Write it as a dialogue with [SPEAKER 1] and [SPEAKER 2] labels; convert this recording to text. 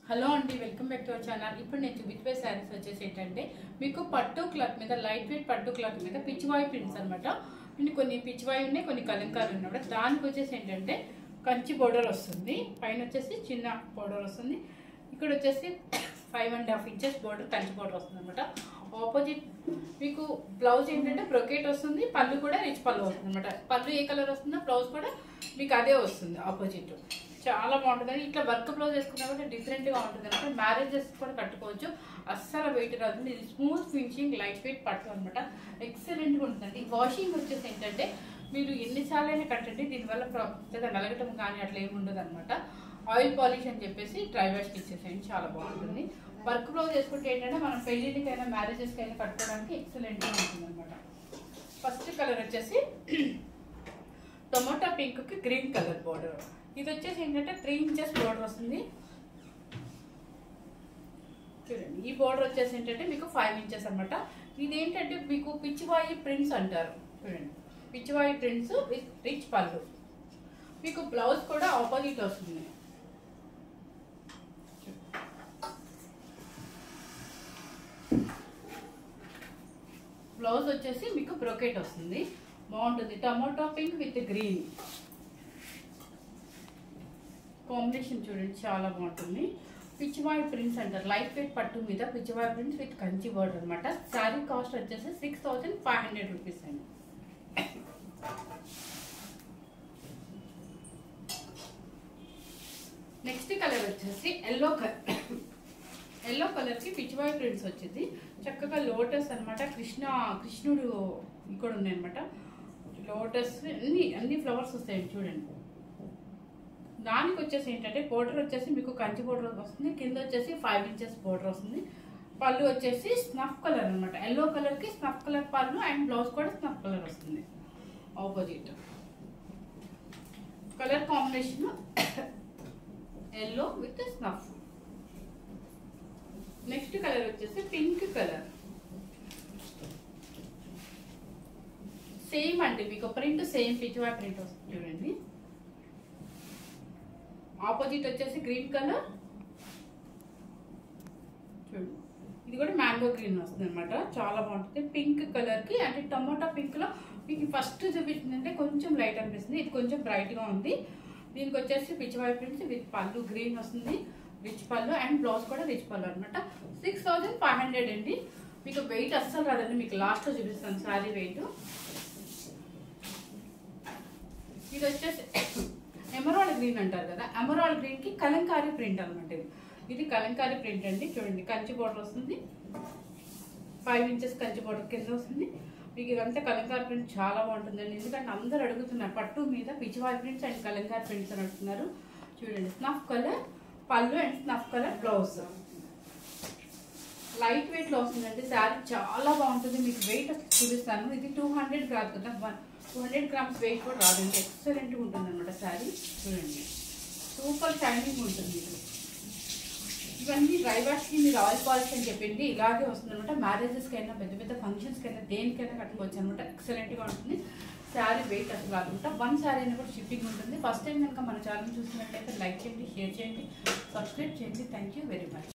[SPEAKER 1] hello అండి welcome back to our channel ఇప్పుడు నేను చూపించే శారీస్ వచ్చేసి ఏంటంటే మీకు పట్టు క్లాత్ మీద లైట్ వెయిట్ పట్టు క్లాత్ మీద పిచ్చివాయి ప్రింట్స్ అనమాట ఇన్ని కొన్ని పిచ్చివాయి ఉన్నాయి కొన్ని కలంకారు ఉన్నాయి దానికి వచ్చేసి ఏంటంటే కంచి బోర్డర్ వస్తుంది పైన వచ్చేసి చిన్న బోర్డర్ వస్తుంది ఇక్కడ వచ్చేసి five and half inches border Kanchi border వస్తుంది అనమాట ఆపోజిట్ మీకు బ్లౌజ్ ఏంటంటే బ్రొకేట్ వస్తుంది పళ్ళు కూడా రిచ్ పళ్ళు వస్తుంది అనమాట పళ్ళు ఏ కలర్ వస్తుందో బ్లౌజ్ కూడా మీకు అదే వస్తుంది ఆపోజిట్ చాలా బాగుంటుంది ఇట్లా వర్క్ బ్లౌజ్ వేసుకున్నా కూడా డిఫరెంట్గా ఉంటుంది అనమాట మ్యారేజెస్ కూడా కట్టుకోవచ్చు అస్సలు వెయిట్ రాదు ఇది స్మూత్ ఫినిషింగ్ లైట్ వెయిట్ పట్టు అనమాట ఎక్సలెంట్గా ఉంటుందండి వాషింగ్ వచ్చేసి ఏంటంటే మీరు ఎన్నిసార్లు అయినా కట్టండి దీనివల్ల పెద్ద నలగటం కానీ అట్లా ఏమి ఉండదు అనమాట ఆయిల్ పాలిష్ అని చెప్పేసి డ్రై వాష్కి ఇచ్చేసేయండి చాలా బాగుంటుంది వర్క్ బ్లౌజ్ వేసుకుంటే ఏంటంటే మనం పెళ్ళిళ్ళకైనా మ్యారేజెస్కి అయినా కట్టుకోవడానికి ఎక్సలెంట్గా ఉంటుంది అనమాట ఫస్ట్ కలర్ వచ్చేసి టొమాటో పింక్కి గ్రీన్ కలర్ బోర్డర్ ఇది వచ్చేసి ఏంటంటే త్రీ ఇంచెస్ బోర్డర్ వస్తుంది చూడండి ఈ బోర్డర్ వచ్చేసి ఏంటంటే మీకు ఫైవ్ ఇంచెస్ అనమాట ఇది ఏంటంటే మీకు పిచ్చివాయి ప్రింట్స్ అంటారు చూడండి పిచ్చివాయి ప్రింట్స్ విత్ రిచ్ పళ్ళు మీకు బ్లౌజ్ కూడా ఆపోజిట్ వస్తుంది బ్లౌజ్ వచ్చేసి మీకు బ్రొకెట్ వస్తుంది బాగుంటుంది tomato pink with green combination చూడండి చాలా బాగుంటుంది పిచ్చివాయి ప్రింట్స్ అంటారు లైట్ వెయిట్ పట్టు మీద Pichhwai prints with Kanchi border అనమాట శారీ కాస్ట్ వచ్చేసి six thousand five hundred rupees అండి నెక్స్ట్ కలర్ వచ్చేసి ఎల్లో కలర్ ఎల్లో కలర్కి పిచ్చివాయి ప్రింట్స్ వచ్చింది చక్కగా లోటస్ అన్నమాట కృష్ణ కృష్ణుడు ఇక్కడ ఉన్నాయి అనమాట లోటస్ అన్ని అన్ని ఫ్లవర్స్ వస్తాయి చూడండి దానికి వచ్చేసి ఏంటంటే బోర్డర్ వచ్చేసి మీకు కంచి బోర్డర్ వస్తుంది కింద వచ్చేసి ఫైవ్ ఇంచెస్ బోర్డర్ వస్తుంది పళ్ళు వచ్చేసి స్నఫ్ కలర్ అనమాట ఎల్లో కలర్కి స్నఫ్ కలర్ పళ్ళు అండ్ బ్లౌజ్ కూడా స్నఫ్ కలర్ వస్తుంది opposite colour combination yellow with snuff next colour వచ్చేసి పింక్ కలర్ సేమ్ అండి మీకు ప్రింట్ సేమ్ పిచ్చివా ప్రింట్ వస్తుంది చూడండి ఆపోజిట్ వచ్చేసి గ్రీన్ కలర్ చూడు ఇది కూడా మ్యాంగో గ్రీన్ వస్తుంది అనమాట చాలా బాగుంటుంది పింక్ కలర్ కి అంటే టమాటా పింక్ లో మీకు ఫస్ట్ చూపించిందంటే కొంచెం లైట్ అనిపిస్తుంది ఇది కొంచెం బ్రైట్ గా ఉంది దీనికి వచ్చేసి పిచ్చివాయి ప్రింట్స్ విత్ పళ్ళు గ్రీన్ వస్తుంది రిచ్ పళ్ళు అండ్ బ్లౌజ్ కూడా రిచ్ పళ్ళు అనమాట సిక్స్ థౌజండ్ ఫైవ్ హండ్రెడ్ అండి మీకు వెయిట్ అస్సలు రాదండి మీకు లాస్ట్ లో చూపిస్తాను శారీ వెయిట్ ఇది వచ్చేసి ఎమరాల్డ్ గ్రీన్ అంటారు కదా ఎమరాల్డ్ గ్రీన్ కి కలంకారీ ప్రింట్ అనమాట ఇది ఇది కలంకారీ ప్రింట్ అండి చూడండి కంచి బోర్డర్ వస్తుంది ఫైవ్ ఇంచెస్ కంచి బోర్డర్ కింద వస్తుంది మీకు ఇదంతా కలంకారీ ప్రింట్ చాలా బాగుంటుందండి ఎందుకంటే అందరు అడుగుతున్నారు పట్టు మీద Pichhwai prints and Kalamkari prints అని అడుగుతున్నారు చూడండి స్నఫ్ కలర్ పళ్ళు and snuff colour blouse light weight లో వస్తుందండి శారీ చాలా బాగుంటుంది మీకు వెయిట్ చూపిస్తాను ఇది టూ హండ్రెడ్ కాదు కదా one two hundred grams weight కూడా రాదండి ఎక్సలెంట్గా ఉంటుంది అనమాట శారీ చూడండి సూపర్ షైనింగ్ ఉంటుంది ఇది ఇవన్నీ డ్రై వాష్కి మీరు ఆయిల్ పాలిష్ అని చెప్పింది ఇలాగే వస్తుంది అనమాట మ్యారేజెస్కి అయినా పెద్ద పెద్ద ఫంక్షన్స్కి అయినా దేనికైనా కట్టుకోవచ్చు అనమాట ఎక్సలెంట్గా ఉంటుంది శారీ వెయిట్ అసలు కాకుండా వన్ శారీ అయినా కూడా షిప్పింగ్ ఉంటుంది ఫస్ట్ టైం కనుక మన ఛానల్ చూసినట్లయితే లైక్ చేయండి షేర్ చేయండి సబ్స్క్రైబ్ చేయండి థ్యాంక్ యూ వెరీ మచ్